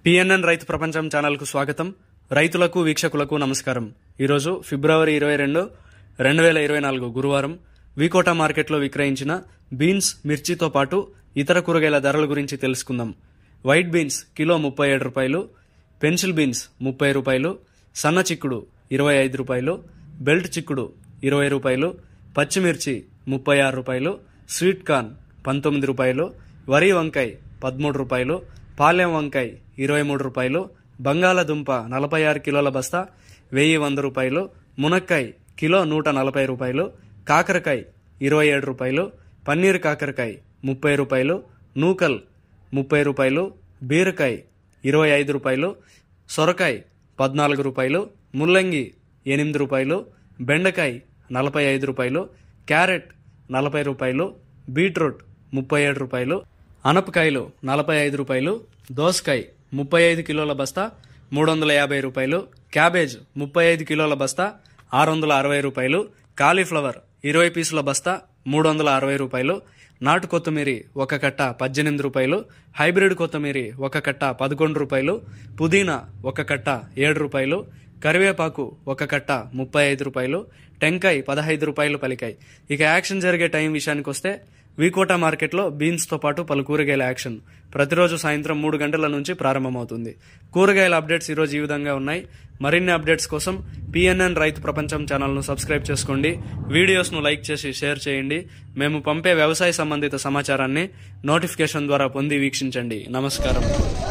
PNN రైతు ప్రపంచం ఛానల్కు స్వాగతం రైతులకు వీక్షకులకు నమస్కారం ఈరోజు ఫిబ్రవరి ఇరవై రెండు రెండు వేల ఇరవై నాలుగు గురువారం వికోట మార్కెట్లో విక్రయించిన బీన్స్ మిర్చితో పాటు ఇతర కూరగాయల ధరల గురించి తెలుసుకుందాం వైట్ బీన్స్ కిలో ముప్పై ఏడు రూపాయలు పెన్సిల్ బీన్స్ ముప్పై రూపాయలు సన్న చిక్కుడు ఇరవై ఐదు రూపాయలు బెల్ట్ చిక్కుడు ఇరవై రూపాయలు పచ్చిమిర్చి ముప్పై ఆరు రూపాయలు స్వీట్ కార్న్ పంతొమ్మిది రూపాయలు వరి వంకాయ పదమూడు రూపాయలు పాలెం వంకాయ ఇరవై మూడు రూపాయలు బంగాళదుంప నలభై ఆరు కిలోల బస్తా వెయ్యి వంద రూపాయలు మునక్కాయ కిలో నూట నలభై రూపాయలు కాకరకాయ ఇరవై ఏడు రూపాయలు పన్నీర్ కాకరకాయ ముప్పై రూపాయలు నూకల్ ముప్పై రూపాయలు బీరకాయ ఇరవై ఐదు రూపాయలు సొరకాయ పద్నాలుగు రూపాయలు ముల్లంగి ఎనిమిది రూపాయలు బెండకాయ నలభై ఐదు రూపాయలు క్యారెట్ నలభై రూపాయలు బీట్రూట్ ముప్పై ఏడు రూపాయలు అనపకాయలు నలభై ఐదు రూపాయలు దోసకాయ ముప్పై ఐదు కిలోల బస్తా మూడు వందల యాభై రూపాయలు క్యాబేజ్ ముప్పై ఐదు కిలోల బస్తా ఆరు వందల అరవై రూపాయలు కాలీఫ్లవర్ ఇరవై పీసుల బస్తా మూడు వందల అరవై రూపాయలు నాటు కొత్తిమీరి ఒక కట్ట పద్దెనిమిది రూపాయలు హైబ్రిడ్ కొత్తిమీరి ఒక కట్ట పదకొండు రూపాయలు పుదీనా ఒక కట్ట ఏడు రూపాయలు కరివేపాకు ఒక కట్ట ముప్పై ఐదు రూపాయలు టెంకాయ్ పదహైదు రూపాయలు పలికాయి ఇక యాక్షన్ జరిగే టైం విషయానికి వస్తే వీకోటా మార్కెట్లో బీన్స్తో పాటు పలు కూరగాయల యాక్షన్ ప్రతిరోజు సాయంత్రం మూడు గంటల నుంచి ప్రారంభమవుతుంది కూరగాయల అప్డేట్స్ ఈరోజు ఈ విధంగా ఉన్నాయి మరిన్ని అప్డేట్స్ కోసం పిఎన్ఎన్ రైతు ప్రపంచం ఛానల్ను సబ్స్క్రైబ్ చేసుకోండి వీడియోస్ను లైక్ చేసి షేర్ చేయండి మేము పంపే వ్యవసాయ సంబంధిత సమాచారాన్ని నోటిఫికేషన్ ద్వారా పొంది వీక్షించండి నమస్కారం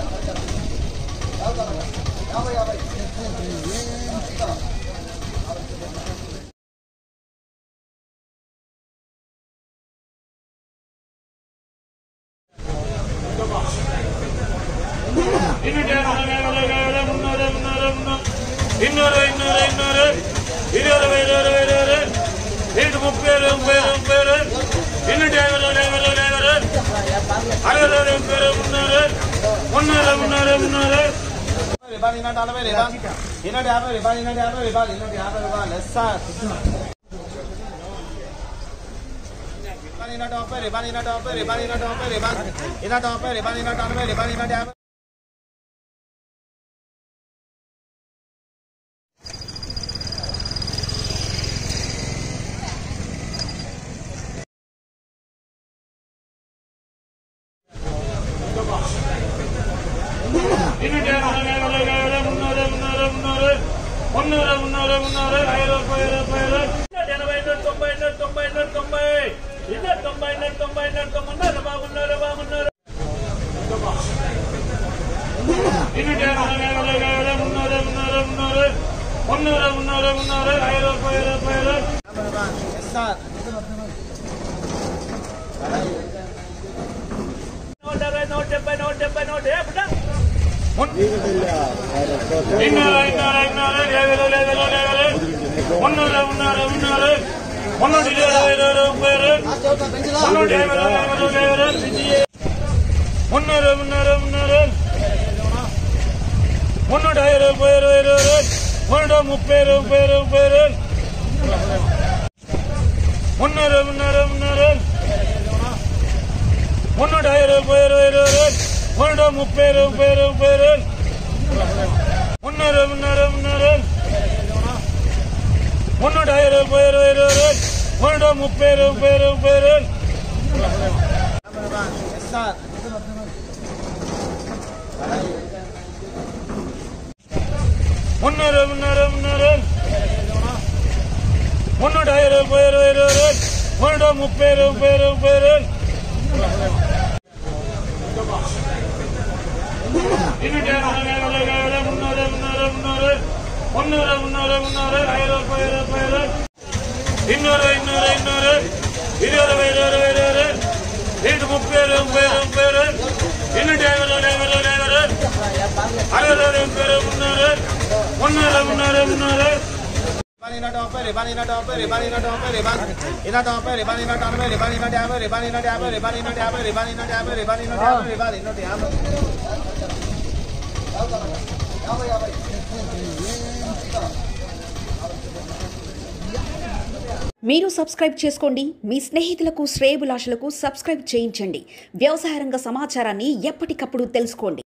ಇನ್ನೂರು ಇನ್ನೂರು ಇನ್ನೂರು ഇരുപത് ഇരുപത് ഇരുപത് ഇത് മുപ്പത് മുപ്പത് മുപ്പത് ಇನ್ನೂറ്റി ಐವತ್ತು ಐವತ್ತು ಐವತ್ತು ಅರವತ್ತು ಮುಪ್ಪದು ಮುನ್ನೂರು ಮುನ್ನೂರು ಮುನ್ನೂರು ಮುನ್ನೂರು రిబాల్ ఇన్నటి నలభై రిబాల్ ఇన్నటి యాభై రిబాల్ ఇన్నటి యాభై రిబాల్ ఇన్నటి యాభై రిబాల్ ఎస్ సార్ రిబాల్ ఇన్నటి ముప్పై రిబాల్ ఇన్నటి ముప్పై రిబాల్ ఇన్నటి ముప్పై రిబాల్ ఇన్నటి ముప్పై రిబాల్ ఇన్నటి నలభై రిబాల్ ఇన్నటి యాభై ಇನ್ನೂറ്റി ಐವತ್ತು ಐವತ್ತು ಐವತ್ತು ಮುನ್ನೂರು ಮುನ್ನೂರು ಮುನ್ನೂರು ಮುನ್ನೂರು ಮುನ್ನೂರು ಮುನ್ನೂರು ಐವತ್ತು ಐವತ್ತು ಐವತ್ತು ఎనభై ఎన్నో తొంభై ఎన్నో తొంభై ఎన్నో తొంభై ఇన్నో తొంభై ఎన్నో తొంభై ఎన్నో తొమ్మిది బాగున్నారు బాగున్నారు ಇನ್ನೂറ്റി ಐವತ್ತು ಐವತ್ತು ಐವತ್ತು ಮುನ್ನೂರು ಮುನ್ನೂರು ಮುನ್ನೂರು ಮುನ್ನೂರು ಮುನ್ನೂರು ಮುನ್ನೂರು ಐವತ್ತು ಐವತ್ತು ಐವತ್ತು రిబాల్ ఎస్ సార్ నూట డెబ్బై నూట డెబ్బై నూట డెబ్బై నూట డెబ్బై ಇನ್ನೂರು ಇನ್ನೂರು ಇನ್ನೂರು ಲೇವಲು ಲೇವಲು ಲೇವಲು ಮುನ್ನೂರು ಮುನ್ನೂರು ಮುನ್ನೂರು ಮುನ್ನೂರು ಇರುವದು ಇರುವದು ಮುಪ್ಪೈರು ಮುನ್ನೂರು ಲೇವಲು ಲೇವಲು ಲೇವಲು ಮುನ್ನೂರು ಮುನ್ನೂರು ಮುನ್ನೂರು ಮುನ್ನೂರ ಐದು ಮುಪ್ಪೈರು ಇರುವರು ಮುನ್ನೂರ ಮುಪ್ಪೈರು ಮುಪ್ಪೈರು ಮುಪ್ಪೈರು ಮುನ್ನೂರು ಮುನ್ನೂರು ಮುನ್ನೂರು ಮುನ್ನೂರ ಐದು ಮುಪ್ಪೈರು ಇರುವರು ಮುನ್ನೂರ ಮುಪ್ಪೈರು ಮುಪ್ಪೈರು ಮುಪ್ಪೈರು ಮುನ್ನೂರು ಮುನ್ನೂರು ಮುನ್ನೂರು ಮುನ್ನೂರ ಐದು ಮುಪ್ಪೈರು ಇರುವರು ಮುನ್ನೂರ ಮುಪ್ಪೈರು ಮುಪ್ಪೈರು ಮುಪ್ಪೈರು రిబాల్ ఎస్ సార్ ಮುನ್ನೂರು ಮುನ್ನೂರು ಮುನ್ನೂರು ಮುನ್ನೂರ ಐದು ಮುಪ್ಪೈರು ಇರುವರು ಮುನ್ನೂರ ಮುಪ್ಪೈರು ಮುಪ್ಪೈರು ಮುಪ್ಪೈರು ಇನ್ನೂറ്റി ಐವತ್ತು ಐವತ್ತು ಐವತ್ತು ಮುನ್ನೂರು ಮುನ್ನೂರು ಮುನ್ನೂರು ಮುನ್ನೂರು ಮುನ್ನೂರು ಮುನ್ನೂರು ಐವತ್ತು ಐವತ್ತು ಐವತ್ತು ಇನ್ನೂರು ಇನ್ನೂರು ಇನ್ನೂರು ഇരുപത് ഇരുപത് ഇരുപത് ഇത് മുപ്പത് മുപ്പത് മുപ്പത് ಇನ್ನೂറ്റി ಐವತ್ತು ಐವತ್ತು ಐವತ್ತು ಅರವತ್ತು ಮುಪ್ಪದು ಮುನ್ನೂರು ಮುನ್ನೂರು ಮುನ್ನೂರು ಮುನ್ನೂರು రిబాల్ ఇన్నటి ముప్పై రిబాల్ ఇన్నటి ముప్పై రిబాల్ ఇన్నటి ముప్పై రిబాల్ ఇన్నటి ముప్పై రిబాల్ ఇన్నటి నలభై రిబాల్ ఇన్నటి యాభై రిబాల్ ఇన్నటి యాభై రిబాల్ ఇన్నటి యాభై రిబాల్ ఇన్నటి యాభై రిబాల్ ఇన్నటి యాభై రిబాల్ ఇన్నటి యాభై మీరు సబ్స్క్రైబ్ చేసుకోండి మీ స్నేహితులకు శ్రేయబులాషులకు సబ్స్క్రైబ్ చేయించండి వ్యవసాయ రంగ సమాచారాన్ని ఎప్పటికప్పుడు తెలుసుకోండి